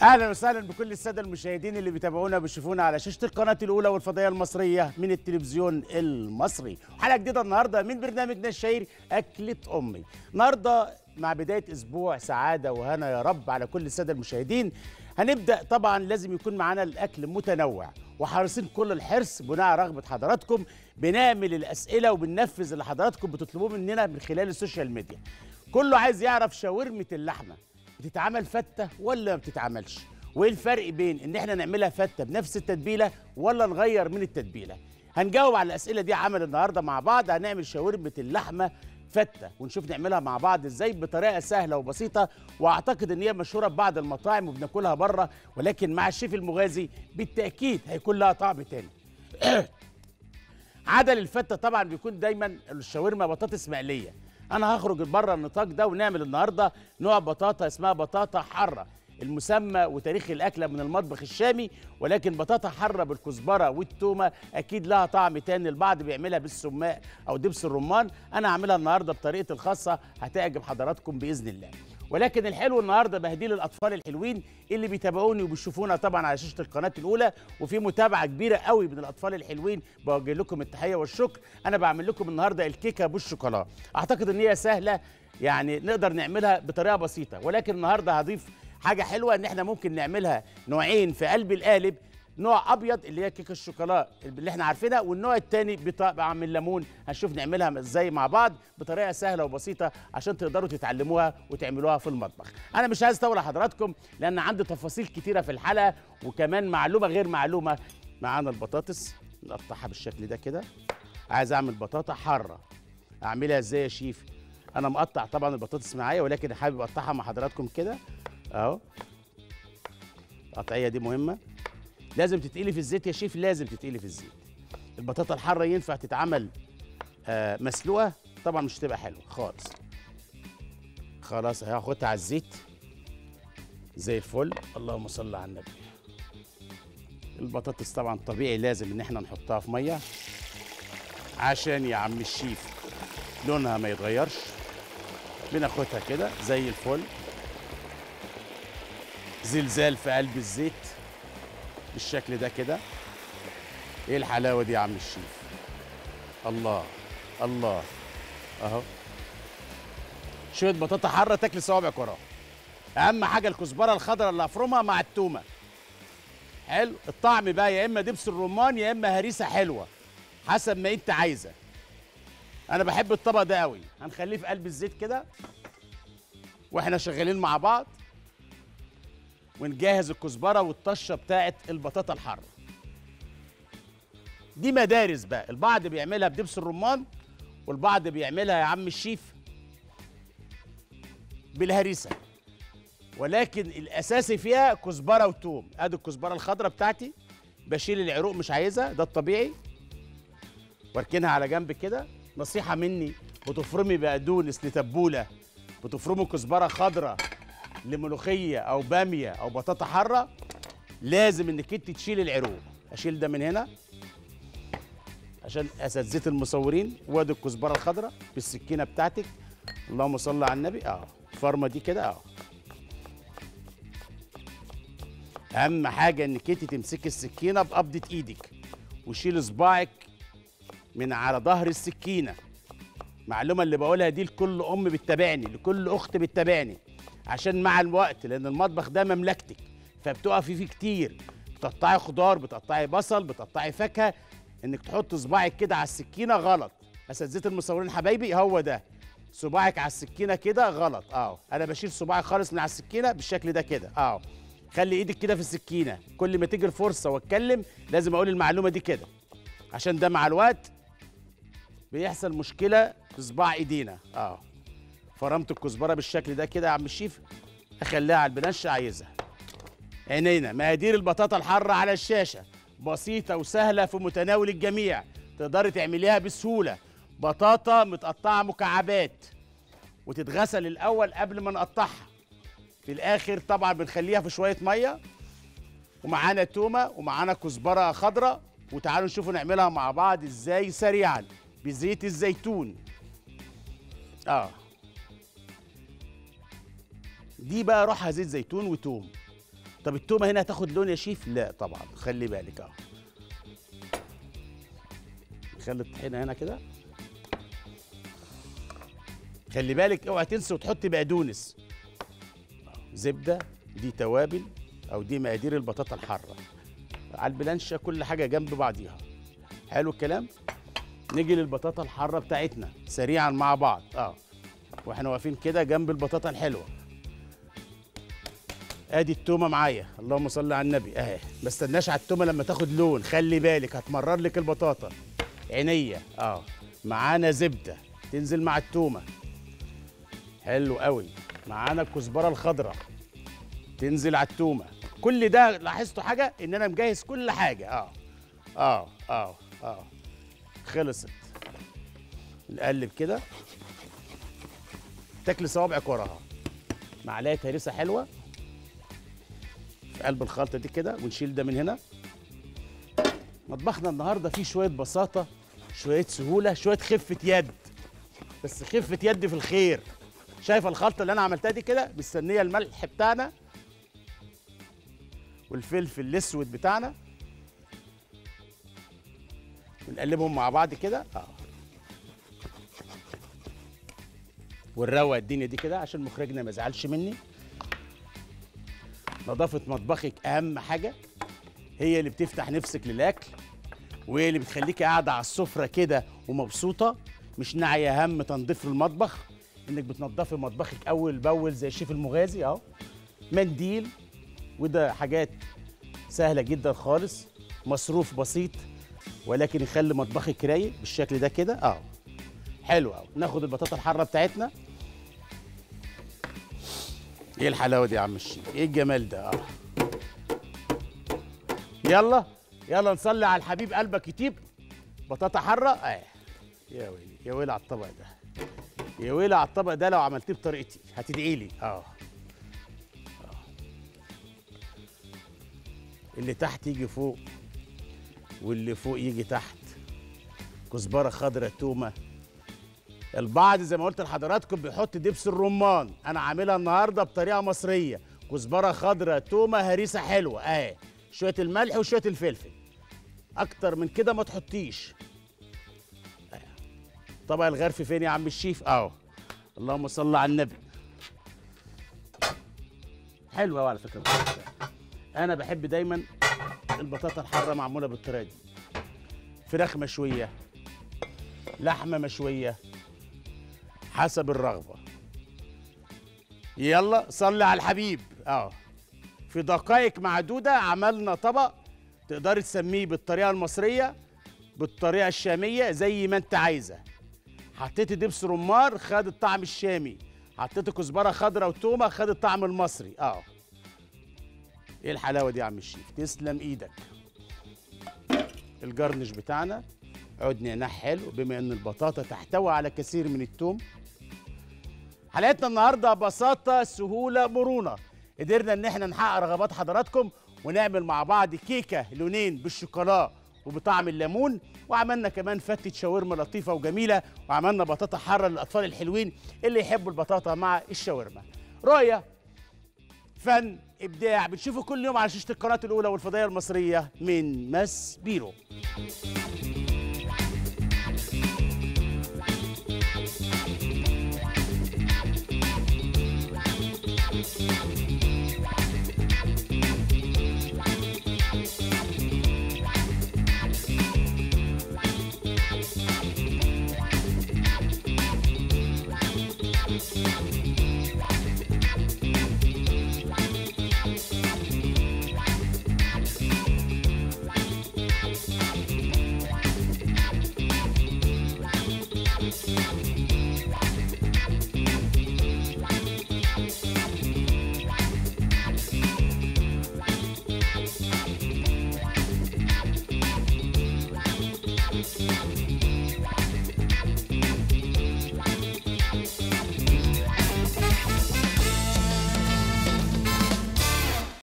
اهلا وسهلا بكل الساده المشاهدين اللي بيتابعونا وبيشوفونا على شاشه القناه الاولى والفضائيه المصريه من التلفزيون المصري حلقه جديده النهارده من برنامجنا الشهير اكله امي النهارده مع بدايه اسبوع سعاده وهنا يا رب على كل الساده المشاهدين هنبدا طبعا لازم يكون معانا الاكل متنوع وحريصين كل الحرص بناء على رغبه حضراتكم بنعمل الاسئله وبننفذ اللي حضراتكم بتطلبوه مننا من خلال السوشيال ميديا كله عايز يعرف شاورمه اللحمه بتتعمل فته ولا ما بتتعملش وايه الفرق بين ان احنا نعملها فته بنفس التتبيله ولا نغير من التتبيله هنجاوب على الاسئله دي عمل النهارده مع بعض هنعمل شاورمه اللحمه فته ونشوف نعملها مع بعض ازاي بطريقه سهله وبسيطه واعتقد ان هي مشهوره ببعض المطاعم وبناكلها بره ولكن مع الشيف المغازي بالتاكيد هيكون لها طعم تاني عدل الفته طبعا بيكون دايما الشاورما بطاطس مقليه انا هخرج بره النطاق ده ونعمل النهارده نوع بطاطا اسمها بطاطا حاره المسمى وتاريخ الاكله من المطبخ الشامي ولكن بطاطا حاره بالكزبره والتومه اكيد لها طعم تاني البعض بيعملها بالسماق او دبس الرمان انا هعملها النهارده بطريقتي الخاصه هتعجب حضراتكم باذن الله ولكن الحلو النهارده بهديه للاطفال الحلوين اللي بيتابعوني وبيشوفونا طبعا على شاشه القناه الاولى وفي متابعه كبيره قوي من الاطفال الحلوين بوجه لكم التحيه والشكر انا بعمل لكم النهارده الكيكه بالشوكولا اعتقد ان هي سهله يعني نقدر نعملها بطريقه بسيطه ولكن النهارده هضيف حاجه حلوه ان احنا ممكن نعملها نوعين في قلب القالب نوع ابيض اللي هي كيك الشوكولا اللي احنا عارفينها والنوع الثاني بطبع من الليمون هنشوف نعملها ازاي مع بعض بطريقه سهله وبسيطه عشان تقدروا تتعلموها وتعملوها في المطبخ انا مش عايز اطول على حضراتكم لان عندي تفاصيل كتيره في الحلقه وكمان معلومه غير معلومه معانا البطاطس نقطعها بالشكل ده كده عايز اعمل بطاطا حاره اعملها ازاي يا شيف انا مقطع طبعا البطاطس معايا ولكن حابب اقطعها مع حضراتكم كده اهو القطعيه دي مهمه لازم تتقلي في الزيت يا شيف لازم تتقلي في الزيت البطاطا الحاره ينفع تتعمل آه مسلوقه طبعا مش هتبقى حلوه خالص خلاص هاخدها على الزيت زي الفل اللهم صل على النبي البطاطس طبعا طبيعي لازم ان احنا نحطها في ميه عشان يا عم الشيف لونها ما يتغيرش بناخدها كده زي الفل زلزال في قلب الزيت بالشكل ده كده ايه الحلاوه دي يا عم الشيف الله الله اهو شويه بطاطا حاره تاكل صوابعك وراها اهم حاجه الكزبره الخضراء اللي افرمها مع التومه حلو الطعم بقى يا اما دبس الرمان يا اما هريسه حلوه حسب ما انت عايزه انا بحب الطبق ده قوي هنخليه في قلب الزيت كده واحنا شغالين مع بعض ونجهز الكزبره والطشه بتاعه البطاطا الحاره دي مدارس بقى البعض بيعملها بدبس الرمان والبعض بيعملها يا عم الشيف بالهريسه ولكن الاساسي فيها كزبره وتوم ادي الكزبره الخضراء بتاعتي بشيل العروق مش عايزها ده الطبيعي واركنها على جنب كده نصيحه مني بتفرمي بقدونس لتبوله بتفرموا كزبره خضراء لملوخيه او باميه او بطاطا حاره لازم انك انت تشيل العروق اشيل ده من هنا عشان اساتذه المصورين وادي الكزبره الخضراء بالسكينه بتاعتك اللهم صل على النبي اه الفرمه دي كده اه اهم حاجه انك انت تمسكي السكينه بقبضه ايدك وشيل صباعك من على ظهر السكينه المعلومه اللي بقولها دي لكل ام بتتابعني لكل اخت بتتابعني عشان مع الوقت لان المطبخ ده مملكتك فبتقفي فيه كتير بتقطعي خضار بتقطعي بصل بتقطعي فاكهه انك تحط صباعك كده على السكينه غلط اساتذه المصورين حبايبي هو ده صباعك على السكينه كده غلط اه انا بشيل صباعي خالص من على السكينه بالشكل ده كده اه خلي ايدك كده في السكينه كل ما تيجي الفرصه واتكلم لازم اقول المعلومه دي كده عشان ده مع الوقت بيحصل مشكله في صباع ايدينا اه فرمت الكزبره بالشكل ده كده يا عم الشيف اخليها على البنشه عايزها عينينا مقادير البطاطا الحاره على الشاشه بسيطه وسهله في متناول الجميع تقدري تعمليها بسهوله بطاطا متقطعه مكعبات وتتغسل الاول قبل ما نقطعها في الاخر طبعا بنخليها في شويه ميه ومعانا تومه ومعانا كزبره خضراء وتعالوا نشوفوا نعملها مع بعض ازاي سريعا بزيت الزيتون اه دي بقى روحها زيت زيتون وتوم طب التومه هنا هتاخد لون يا شيف لا طبعا خلي بالك اه نخلي الطحينه هنا كده خلي بالك اوعى تنسي وتحطي بقدونس زبده دي توابل او دي مقادير البطاطا الحاره على البلانشه كل حاجه جنب بعضيها حلو الكلام نيجي للبطاطا الحاره بتاعتنا سريعا مع بعض اه واحنا واقفين كده جنب البطاطا الحلوه ادي التومه معايا اللهم صل على النبي اهي ما استناش على التومه لما تاخد لون خلي بالك هتمرر لك البطاطا عينيا اه معانا زبده تنزل مع التومه حلو قوي معانا الكزبره الخضراء تنزل على التومه كل ده لاحظتوا حاجه ان انا مجهز كل حاجه اه اه اه اه خلصت نقلب كده تاكل صوابعك وراها معلقه هريسه حلوه في قلب الخلطه دي كده ونشيل ده من هنا مطبخنا النهارده فيه شويه بساطه شويه سهوله شويه خفه يد بس خفه يد في الخير شايفه الخلطه اللي انا عملتها دي كده مستنيه الملح بتاعنا والفلفل الاسود بتاعنا ونقلبهم مع بعض كده اه ونروق الدنيا دي كده عشان مخرجنا ما يزعلش مني نظافه مطبخك اهم حاجه هي اللي بتفتح نفسك للاكل وهي اللي بتخليكي قاعده على السفره كده ومبسوطه مش ناعيه هم تنظيف المطبخ انك بتنضفي مطبخك اول باول زي الشيف المغازي اهو منديل وده حاجات سهله جدا خالص مصروف بسيط ولكن يخلي مطبخك رايق بالشكل ده كده اه حلو قوي ناخد البطاطا الحاره بتاعتنا ايه الحلاوه دي يا عم الشيف ايه الجمال ده اه يلا يلا نصلي على الحبيب قلبك يطيب بطاطا حاره اه يا ويلي يا ويلي على الطبق ده يا ويلي على الطبق ده لو عملتيه بطريقتي هتدعي لي اه اللي تحت يجي فوق واللي فوق يجي تحت كزبره خضراء تومه البعض زي ما قلت لحضراتكم بيحط دبس الرمان انا عاملها النهارده بطريقه مصريه كزبره خضراء تومه هريسه حلوه اهي شويه الملح وشويه الفلفل اكتر من كده ما تحطيش آه. طبق الغرف فين يا عم الشيف اهو اللهم صل على النبي حلوه أوي على فكره البطاطا. انا بحب دايما البطاطا الحاره معموله بالطريقه دي فراخ مشويه لحمه مشويه حسب الرغبه يلا صلي على الحبيب اه في دقائق معدوده عملنا طبق تقدري تسميه بالطريقه المصريه بالطريقه الشاميه زي ما انت عايزه حطيتي دبس رمان خد الطعم الشامي حطيتي كزبره خضراء وتومه خد الطعم المصري اه ايه الحلاوه دي يا عم الشيف تسلم ايدك الجرنش بتاعنا عود نعناع حلو بما ان البطاطا تحتوي على كثير من التوم حلقتنا النهارده بساطه سهوله مرونه قدرنا ان احنا نحقق رغبات حضراتكم ونعمل مع بعض كيكه لونين بالشوكولا وبطعم الليمون وعملنا كمان فتة شاورما لطيفة وجميلة وعملنا بطاطا حارة للأطفال الحلوين اللي يحبوا البطاطا مع الشاورما رؤية فن إبداع بتشوفوا كل يوم على شاشة القناة الأولى والفضائية المصرية من ماس بيرو